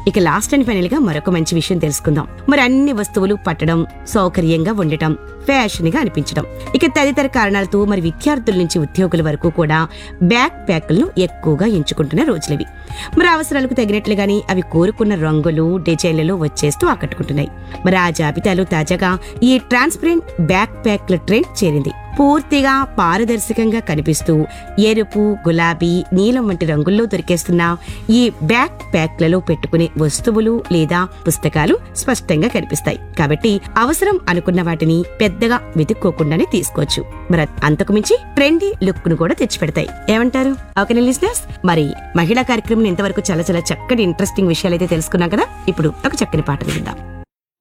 ఇక last and final గా మరొక మంచి విషయం తెలుసుకుందాం మరి అన్ని వస్తువులు పట్టడం సౌకర్యంగా ఉండటం ఫ్యాషన్ గా అనిపించడం ఇక తదితర కారణాలతో మరి విద్యార్థుల నుంచి ఉద్యోగుల వరకు కూడా బ్యాక్ ప్యాక్లను ఎక్కువగా ఎంచుకుంటున్న రోజులవి మరి అవసరాలకు తగినట్లుగానే అవి కోరుకున్న రంగులు డిజైన్లలో వచ్చేస్తూ ఆకట్టుకుంటున్నాయి మరి ఆ జాబితాలో తాజాగా ఈ ట్రాన్స్పరెంట్ బ్యాక్ ప్యాక్ల ట్రెండ్ చేరింది పూర్తిగా పారదర్శకంగా కనిపిస్తూ ఎరుపు గులాబీ నీలం వంటి రంగుల్లో దొరికేస్తున్న ఈ బ్యాక్ ప్యాక్లలో పెట్టుకునే వస్తువులు లేదా పుస్తకాలు స్పష్టంగా కనిపిస్తాయి కాబట్టి అవసరం అనుకున్న వాటిని పెద్దగా వెతుక్కోకుండానే తీసుకోవచ్చు మరి అంతకు మించి ట్రెండీ లుక్ ను కూడా తెచ్చిపెడతాయి ఏమంటారు ఓకే లిజినెస్ మరి మహిళా కార్యక్రమం ఇంతవరకు చాలా చాలా చక్కటి ఇంట్రెస్టింగ్ విషయాలు అయితే తెలుసుకున్నాం కదా ఇప్పుడు ఒక చక్కని పాట విందాం